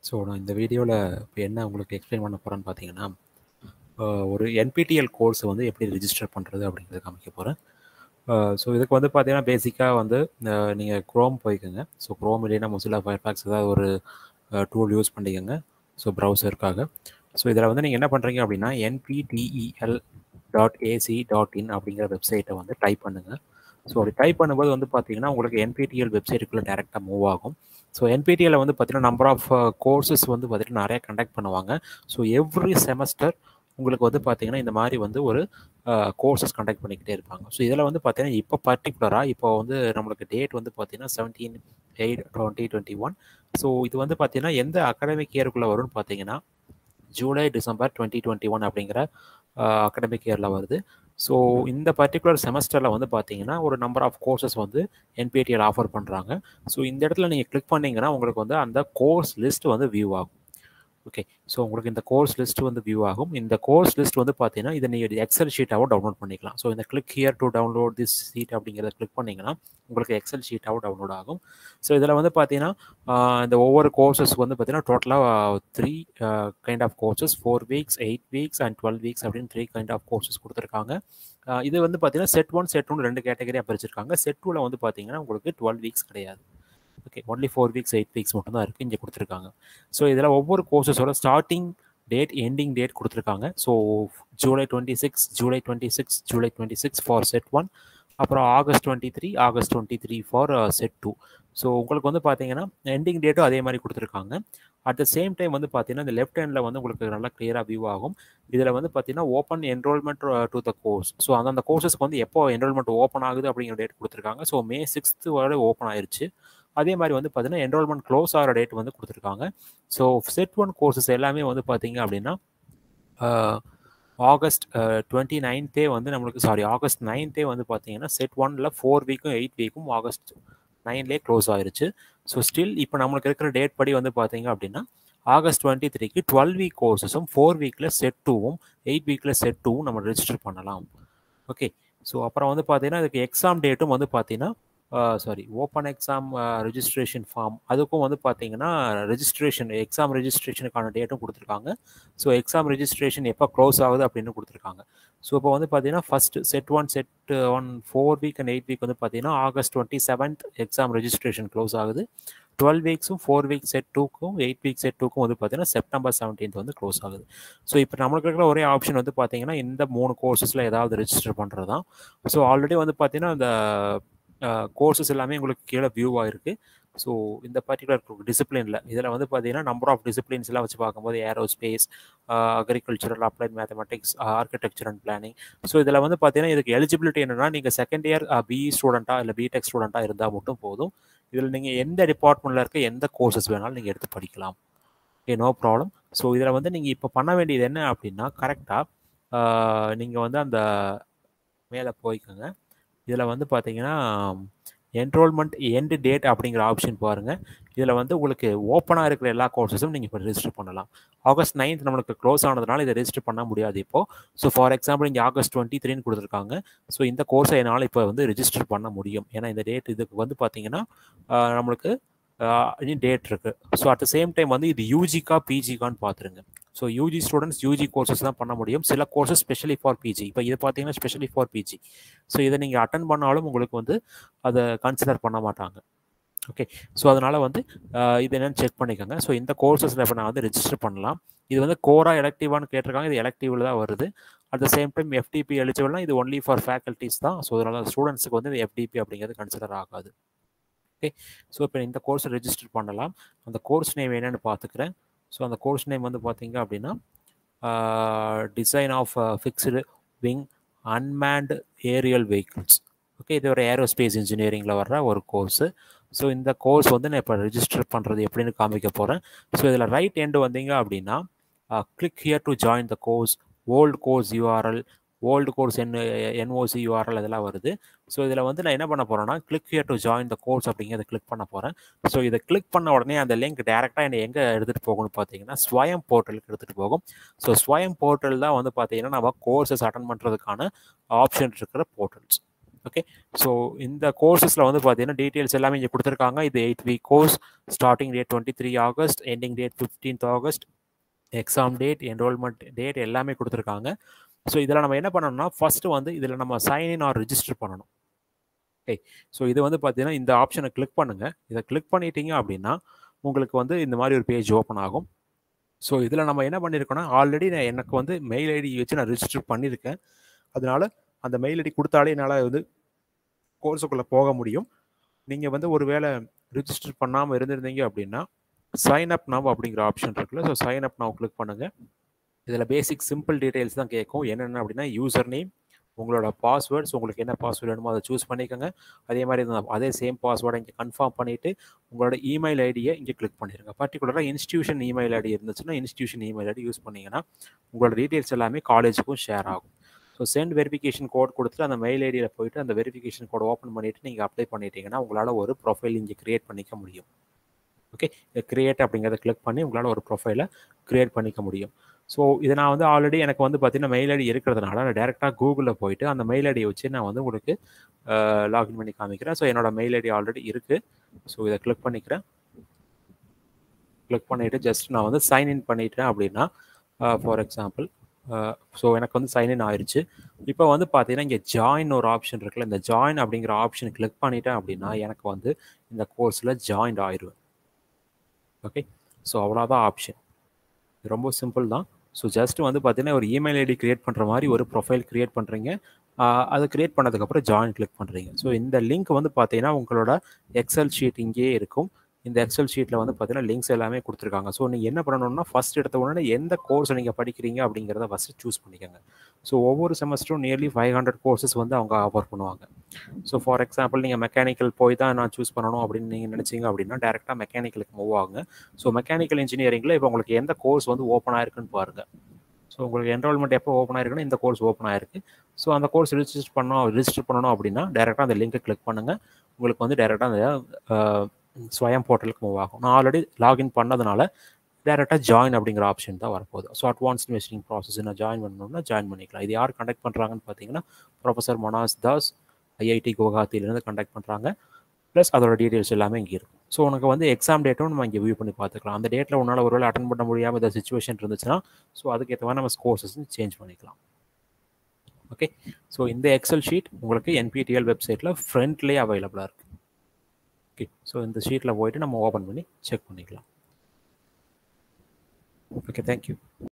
so நான் இந்த வீடியோவில் இப்போ என்ன உங்களுக்கு எக்ஸ்பிளைன் பண்ண போகிறேன்னு பார்த்தீங்கன்னா ஆஹ் ஒரு என்பிடிஎல் கோர்ஸை வந்து எப்படி ரிஜிஸ்டர் பண்ணுறது அப்படிங்கிறத காமிக்க போகிறேன் ஸோ இதுக்கு வந்து பார்த்தீங்கன்னா பேசிக்காக வந்து நீங்கள் க்ரோம் போய்க்கோங்க ஸோ க்ரோம் இல்லைன்னா மொசிலா ஃபயர்ஃபாக்ஸ் ஏதாவது ஒரு டூல் யூஸ் பண்ணிக்கோங்க ஸோ ப்ரௌசருக்காக ஸோ இதில் வந்து நீங்கள் என்ன பண்ணுறீங்க அப்படின்னா NPTEL dot AC dot in அப்படிங்கிற வெப்சைட்டை வந்து டைப் பண்ணுங்கள் ஸோ அப்படி டைப் பண்ணும்போது வந்து பார்த்தீங்கன்னா உங்களுக்கு என்பிடிஎல் வெப்சைட்டுக்குள்ளே டேரெக்டாக மூவ் ஆகும் ஸோ என்பிடிஎல்ல வந்து பார்த்தீங்கன்னா நம்பர் ஆஃப் கோர்சஸ் வந்து பார்த்தீங்கன்னா நிறைய கண்டக்ட் பண்ணுவாங்க ஸோ எவ்ரி செமஸ்டர் உங்களுக்கு வந்து பார்த்தீங்கன்னா இந்த மாதிரி வந்து ஒரு கோர்சஸ் கண்டக்ட் பண்ணிக்கிட்டே இருப்பாங்க ஸோ இதில் வந்து பார்த்தீங்கன்னா இப்போ பர்டிகுலராக இப்போ வந்து நம்மளுக்கு டேட் வந்து பார்த்தீங்கன்னா seventeen eight twenty twenty one so இது வந்து பார்த்தீங்கன்னா எந்த அகாடமிக் இயருக்குள்ளே வரும்னு பார்த்தீங்கன்னா July December twenty twenty one அப்படிங்கிற அகடமிக் இயரில் வருது ஸோ இந்த பர்டிகுலர் செமஸ்டரில் வந்து பார்த்தீங்கன்னா ஒரு நம்பர் ஆஃப் கோர்சஸ் வந்து என்பிடிஎல் ஆஃபர் பண்ணுறாங்க ஸோ இந்த இடத்துல நீங்கள் கிளிக் பண்ணிங்கன்னா உங்களுக்கு வந்து அந்த கோர்ஸ் லிஸ்ட் வந்து வியூ ஆகும் ஓகே ஸோ உங்களுக்கு இந்த கோர்ஸ் லிஸ்ட் வந்து வியூ ஆகும் இந்த கோர்ஸ் லிஸ்ட் வந்து பார்த்தீங்கன்னா இதை நீங்கள் எக்ஸல் ஷீட்டாகவும் டவுன்லோட் பண்ணிக்கலாம் ஸோ இந்த click here to download this sheet அப்படிங்கிறத கிளிக் பண்ணிங்கன்னா உங்களுக்கு எக்ஸல் ஷீட்டாகவும் டவுன்லோட் ஆகும் ஸோ இதில் வந்து பார்த்தீங்கன்னா இந்த ஒவ்வொரு கோர்சஸ்க்கு வந்து பார்த்தீங்கன்னா டோட்டலாக three kind of courses four weeks eight weeks and twelve weeks அப்படின்னு த்ரீ கைண்ட் ஆஃப் கோர்சஸ் கொடுத்துருக்காங்க இது வந்து பார்த்தீங்கன்னா செட் ஒன் செட் ஒன் ரெண்டு கேட்டகரியாக பிரிச்சிருக்காங்க செட் டூவில் வந்து பார்த்தீங்கன்னா உங்களுக்கு டுவெல் வீக்ஸ் கிடையாது okay only four weeks eight weeks மட்டும் தான் இருக்குது இங்கே கொடுத்துருக்காங்க ஸோ இதில் ஒவ்வொரு கோர்சஸோட ஸ்டார்டிங் டேட் எண்டிங் டேட் கொடுத்துருக்காங்க so July twenty six July twenty six July twenty six for set one அப்புறம் August twenty three August twenty three for set two so உங்களுக்கு வந்து பார்த்தீங்கன்னா எண்டிங் டேட்டும் அதே மாதிரி கொடுத்துருக்காங்க அட் த சேம் டைம் வந்து பார்த்தீங்கன்னா இந்த லெஃப்ட் ஹேண்டில் வந்து உங்களுக்கு நல்லா கிளியராக வியூ ஆகும் இதில் வந்து பார்த்தீங்கன்னா open enrollment to the course so அந்தந்த கோர்சஸ்க்கு வந்து எப்போ என்ரோல்மெண்ட் ஓப்பன் ஆகுது அப்படிங்கிற டேட் கொடுத்துருக்காங்க ஸோ மே சிக்ஸ்த்து வரை ஓப்பன் ஆயிருச்சு அதே மாதிரி வந்து பார்த்தீங்கன்னா என்ரோல்மெண்ட் க்ளோஸ் ஆகிற டேட் வந்து கொடுத்துருக்காங்க ஸோ செட் ஒன் கோர்சஸ் எல்லாமே வந்து பார்த்தீங்க அப்படின்னா ஆகஸ்ட் டுவெண்ட்டி நைன்த்தே வந்து நம்மளுக்கு சாரி ஆகஸ்ட் நைன்த்தே வந்து பார்த்தீங்கன்னா செட் ஒனில் ஃபோர் வீக்கும் எயிட் வீக்கும் ஆகஸ்ட் நைன்லேயே க்ளோஸ் ஆயிருச்சு ஸோ ஸ்டில் இப்போ நம்மளுக்கு இருக்கிற டேட் படி வந்து பார்த்தீங்க அப்படின்னா ஆகஸ்ட் டுவெண்ட்டி த்ரீக்கு டுவெல் வீக் கோர்சஸும் ஃபோர் வீக்கில் செட் டூவும் எயிட் வீக்கில் செட் டூவும் நம்ம ரெஜிஸ்டர் பண்ணலாம் ஓகே ஸோ அப்புறம் வந்து பார்த்தீங்கன்னா இதுக்கு எக்ஸாம் டேட்டும் வந்து பார்த்தீங்கன்னா sorry open exam registration form அதுக்கும் வந்து பார்த்தீங்கன்னா ரெஜிஸ்ட்ரேஷன் எக்ஸாம் ரெஜிஸ்ட்ரேஷனுக்கான டேட்டும் கொடுத்துருக்காங்க ஸோ எக்ஸாம் ரெஜிஸ்ட்ரேஷன் எப்போ க்ளோஸ் ஆகுது அப்படின்னு கொடுத்துருக்காங்க ஸோ இப்போ வந்து பார்த்தீங்கன்னா first set one set one four week and eight week வந்து பார்த்தீங்கன்னா August twenty seventh exam registration close ஆகுது டுவெல் வீக்ஸும் ஃபோர் வீக் செட் டூக்கும் எயிட் வீக் செட் டூக்கும் வந்து பார்த்தீங்கன்னா செப்டம்பர் செவன்டீன்த் வந்து க்ளோஸ் ஆகுது ஸோ இப்போ நம்மளுக்கு இருக்கிற ஒரே ஆப்ஷன் வந்து பார்த்தீங்கன்னா இந்த மூணு கோர்சஸில் ஏதாவது ரெஜிஸ்டர் பண்ணுறது தான் ஸோ ஆல்ரெடி வந்து பார்த்தீங்கன்னா இந்த கோர்சஸ் எல்லாமே உங்களுக்கு கீழே வியூ ஆகிருக்கு ஸோ இந்த பர்டிகுலர் டிசிப்ளினில் இதில் வந்து பார்த்தீங்கன்னா நம்பர் ஆஃப் டிசிப்ளின்ஸ் எல்லாம் வச்சு பார்க்கும்போது aerospace agricultural applied mathematics architecture and planning so இதில் வந்து பார்த்தீங்கன்னா இதுக்கு எலிஜிபிலிட்டி என்னென்னா நீங்கள் செகண்ட் இயர் பிஇ ஸ்டூடெண்ட்டாக இல்லை பிடெக் ஸ்டூடெண்ட்டாக இருந்தால் மட்டும் போதும் இதில் நீங்கள் எந்த டிபார்ட்மெண்ட்டில் இருக்க எந்த கோர்சஸ் வேணாலும் நீங்கள் எடுத்து படிக்கலாம் ஓகே நோ ப்ராப்ளம் ஸோ இதில் வந்து நீங்கள் இப்போ பண்ண வேண்டியது என்ன அப்படின்னா கரெக்டாக நீங்கள் வந்து அந்த மேலே போய்க்கோங்க இதில் வந்து பார்த்தீங்கன்னா என்ரோல்மெண்ட் எண்டு டேட் அப்படிங்கிற ஆப்ஷன் பாருங்கள் இதில் வந்து உங்களுக்கு ஓப்பனாக இருக்கிற எல்லா கோர்சஸும் நீங்கள் இப்போ ரெஜிஸ்டர் பண்ணலாம் ஆகஸ்ட் நைன்த் நம்மளுக்கு க்ளோஸ் ஆனதுனால இதை ரெஜிஸ்டர் பண்ண முடியாது இப்போது ஸோ ஃபார் எக்ஸாம்பிள் இங்கே ஆகஸ்ட் டுவெண்ட்டி த்ரீன்னு கொடுத்துருக்காங்க ஸோ இந்த கோர்ஸை என்னால் இப்போ வந்து ரெஜிஸ்டர் பண்ண முடியும் ஏன்னா இந்த டேட் இதுக்கு வந்து பார்த்தீங்கன்னா நம்மளுக்கு டேட் இருக்குது so at the same time வந்து இது யூஜிக்கா பிஜிக்கான்னு பார்த்துருங்க so UG students UG courses தான் பண்ண முடியும் சில கோர்சஸ் ஸ்பெஷலி ஃபார் பிஜி இப்போ இது பார்த்தீங்கன்னா ஸ்பெஷலி ஃபார் பிஜி ஸோ இதை நீங்கள் அட்டன் பண்ணாலும் உங்களுக்கு வந்து அதை கன்சிடர் பண்ண மாட்டாங்க ஓகே ஸோ அதனால் வந்து இது என்னென்னு செக் பண்ணிக்கோங்க ஸோ இந்த கோர்சஸில் இப்போ நான் வந்து ரெஜிஸ்டர் பண்ணலாம் இது வந்து கோரா எலக்டிவான்னு கேட்டிருக்காங்க இது எலக்டிவில் தான் வருது at the same time FDP எலிஜிபிள்னா இது ஒன்லி ஃபார் ஃபேக்கல்ட்டிஸ் தான் ஸோ அதனால் ஸ்டூடெண்ட்ஸுக்கு வந்து எஃப்டிபி அப்படிங்கிறது கன்சிடர் ஆகாது ஓகே ஸோ இப்போ இந்த கோர்ஸை ரெஜிஸ்டர் பண்ணலாம் அந்த கோர்ஸ் நேம் என்னென்னு பார்த்துக்கிறேன் ஸோ அந்த கோர்ஸ் நேம் வந்து பார்த்தீங்க அப்படின்னா design of fixed wing unmanned aerial vehicles okay இது ஒரு ஏரோஸ்பேஸ் இன்ஜினியரிங்கில் வர்ற ஒரு கோர்ஸு ஸோ இந்த கோர்ஸ் வந்து நான் இப்போ ரெஜிஸ்டர் பண்ணுறது எப்படின்னு காமிக்க போகிறேன் ஸோ இதில் ரைட் எண்டு வந்தீங்க அப்படின்னா click here to join the course old course URL old course N NOC URL இதெல்லாம் வருது ஸோ இதில் வந்து நான் என்ன பண்ண போகிறேன்னா click here to join the course அப்படிங்கிறத கிளிக் பண்ண போகிறேன் ஸோ இதை கிளிக் பண்ண உடனே அந்த லிங்க் டேரெக்டாக என்னை எங்கே எடுத்துகிட்டு போகணும்னு பார்த்தீங்கன்னா ஸ்வயம் போர்ட்டலுக்கு எடுத்துகிட்டு போகும் ஸோ ஸ்வயம் போர்ட்டல் தான் வந்து பார்த்தீங்கன்னா நம்ம கோர்சஸ் அட்டன் பண்ணுறதுக்கான ஆப்ஷன் இருக்கிற போர்ட்டல்ஸ் ஓகே ஸோ இந்த கோர்சஸில் வந்து பார்த்தீங்கன்னா டீட்டெயில்ஸ் எல்லாமே இங்கே கொடுத்துருக்காங்க இது eight week course starting date twenty three August ending date fifteenth August exam date enrollment date எல்லாமே கொடுத்துருக்காங்க ஸோ இதில் நம்ம என்ன பண்ணணும்னா ஃபஸ்ட்டு வந்து இதில் நம்ம சைன்இன் ஆர் ரிஜிஸ்டர் பண்ணணும் ஓகே ஸோ இது வந்து பார்த்தீங்கன்னா இந்த ஆப்ஷனை கிளிக் பண்ணுங்கள் இதை கிளிக் பண்ணிட்டீங்க அப்படின்னா உங்களுக்கு வந்து இந்த மாதிரி ஒரு பேஜ் ஓப்பன் ஆகும் ஸோ இதில் நம்ம என்ன பண்ணியிருக்கோம்னா ஆல்ரெடி நான் எனக்கு வந்து மெயில் ஐடி வச்சு நான் ரிஜிஸ்டர் பண்ணியிருக்கேன் அதனால அந்த மெயில் ஐடி கொடுத்தாலே என்னால் வந்து கோர்ஸுக்குள்ளே போக முடியும் நீங்கள் வந்து ஒரு வேளை ரிஜிஸ்டர் பண்ணாமல் இருந்திருந்தீங்க அப்படின்னா சைன் அப் நவ் அப்படிங்கிற ஆப்ஷன் இருக்குல்ல so sign up now click பண்ணுங்கள் இதில் பேசிக் சிம்பிள் டீட்டெயில்ஸ் தான் கேட்கும் என்னென்ன அப்படின்னா யூசர் நேம் உங்களோட பாஸ்வேர்ட்ஸ் உங்களுக்கு என்ன பாஸ்வேர்டு வேணுமோ அதை சூஸ் பண்ணிக்கோங்க அதே மாதிரி அதே சேம் பாஸ்வேர்டை இங்கே கன்ஃபார்ம் பண்ணிவிட்டு உங்களோட இமெயில் ஐடியை இங்கே கிளிக் பண்ணிடுங்க பர்டிகுலராக இன்ஸ்டியூஷன் இமெயில் ஐடி இருந்துச்சுன்னா இன்ஸ்டியூஷன் இமெயில் ஐடி யூஸ் பண்ணிங்கன்னா உங்களோட டீட்டெயில்ஸ் எல்லாமே காலேஜுக்கும் ஷேர் ஆகும் ஸோ சென்ட் வெரிஃபிகேஷன் கோட் கொடுத்துட்டு அந்த மெயில் ஐடியில் போயிட்டு அந்த வெரிஃபிகேஷன் கோட் ஓப்பன் பண்ணிவிட்டு நீங்கள் அப்ளை பண்ணிட்டீங்கன்னா உங்களால் ஒரு ப்ரொஃபைல் இங்கே க்ரியேட் பண்ணிக்க முடியும் ஓகே கிரியேட் அப்படிங்கிறத கிளிக் பண்ணி உங்களால் ஒரு ப்ரொஃபைலை க்ரியேட் பண்ணிக்க முடியும் ஸோ இதை நான் வந்து ஆல்ரெடி எனக்கு வந்து பார்த்தீங்கன்னா மெயில் ஐடி இருக்கிறதுனால நான் டேரெக்டாக கூகுளில் போயிட்டு அந்த மெயில் ஐடியை வச்சு நான் வந்து உங்களுக்கு லாகின் பண்ணி காமிக்கிறேன் ஸோ என்னோட மெயில் ஐடி ஆல்ரெடி இருக்குது ஸோ இதை கிளிக் பண்ணிக்கிறேன் கிளிக் பண்ணிவிட்டு ஜஸ்ட் நான் வந்து சைன்இன் பண்ணிட்டேன் அப்படின்னா ஃபார் எக்ஸாம்பிள் ஸோ எனக்கு வந்து சைன்இன் ஆயிடுச்சு இப்போ வந்து பார்த்தீங்கன்னா இங்கே ஜாயின் ஒரு ஆப்ஷன் இருக்குல்ல இந்த ஜாயின் அப்படிங்கிற ஆப்ஷன் கிளிக் பண்ணிட்டேன் அப்படின்னா எனக்கு வந்து இந்த கோர்ஸில் ஜாயின்ட் ஆயிடுவேன் ஓகே ஸோ அவ்வளோதான் ஆப்ஷன் ரொம்ப சிம்பிள் தான் ஸோ ஜஸ்ட் வந்து பார்த்தீங்கன்னா ஒரு இமெயில் ஐடி கிரியேட் பண்ணுற மாதிரி ஒரு ப்ரொஃபைல் கிரியேட் பண்ணுறீங்க அதை கிரியேட் பண்ணதுக்கப்புறம் ஜாயின் கிளிக் பண்ணுறீங்க ஸோ இந்த லிங்க் வந்து பார்த்தீங்கன்னா உங்களோட எக்ஸல் ஷீட் இங்கேயே இருக்கும் இந்த எக்ஸல் ஷீட்டில் வந்து பார்த்தீங்கன்னா லிங்க்ஸ் எல்லாமே கொடுத்துருக்காங்க ஸோ நீங்கள் என்ன பண்ணணும்னா ஃபஸ்ட் எடுத்த உடனே எந்த கோர்ஸ் நீங்கள் படிக்கிறீங்க அப்படிங்கிறத ஃபஸ்ட்டு சூஸ் பண்ணிக்கோங்க ஸோ ஒவ்வொரு செமஸ்டரும் நியர்லி ஃபைவ் ஹண்ட்ரட் கோர்சஸ் வந்து அவங்க ஆஃபர் பண்ணுவாங்க ஸோ ஃபார் எக்ஸாம்பிள் நீங்கள் மெக்கானிக்கல் போய் தான் நான் சூஸ் பண்ணணும் அப்படின்னு நீங்கள் நினச்சிங்க அப்படின்னா டேரெக்டாக மெக்கானிக்கலுக்கு மூவ் ஆகுங்க ஸோ மெக்கானிக்கல் இன்ஜினியரிங்கில் இப்போ உங்களுக்கு எந்த கோர்ஸ் வந்து ஓப்பன் ஆயிருக்குன்னு பாருங்கள் ஸோ உங்களுக்கு என்ரோல்மெண்ட் எப்போ ஓப்பன் ஆயிருக்குன்னா இந்த கோர்ஸ் ஓப்பன் ஆயிருக்கு ஸோ அந்த கோர்ஸ் ரிஜிஸ்டர் பண்ணணும் ரிஜிஸ்டர் பண்ணணும் அப்படின்னா டேரெக்டாக அந்த லிங்கை கிளிக் பண்ணுங்கள் உங்களுக்கு வந்து டேரெக்டாக அந்த ஸ்வயம் போர்ட்டலுக்கு மூவ் ஆகும் நான் ஆல்ரெடி லாகின் பண்ணதுனால டேரெக்டாக ஜாயின் அப்படிங்கிற ஆப்ஷன் தான் வரப்போகுது ஸோ அட்வான்ஸ் இன்வெஸ்டிங் ப்ராசஸ் நான் ஜாயின் பண்ணணும்னா ஜாயின் பண்ணிக்கலாம் இது யார் கண்டக்ட் பண்ணுறாங்கன்னு பார்த்தீங்கன்னா ப்ரொஃபஸர் மனாஸ் தாஸ் ஐஐடி குவஹாத்திலேருந்து கண்டக்ட் பண்ணுறாங்க ப்ளஸ் அதோட டீட்டெயில்ஸ் எல்லாமே இங்கே இருக்கும் ஸோ உனக்கு வந்து எக்ஸாம் டேட்டும் நம்ம இங்கே வியூ பண்ணி பார்த்துக்கலாம் அந்த டேட்டில் உன்னால் ஒரு வேளை அட்டன் பண்ண முடியாமல் இந்த சுச்சுவேஷன் இருந்துச்சுன்னா ஸோ அதுக்கேற்ற மாதிரி நம்ம கோர்சஸ் சேஞ்ச் பண்ணிக்கலாம் ஓகே ஸோ இந்த எக்ஸல் ஷீட் உங்களுக்கு என்பிடிஎல் வெப்சைட்டில் ஃப்ரண்ட்லேயே அவைலபிளாக இருக்குது ஓகே ஸோ இந்த ஷீட்டில் போயிட்டு நம்ம ஓப்பன் பண்ணி செக் பண்ணிக்கலாம் ஓகே தேங்க்யூ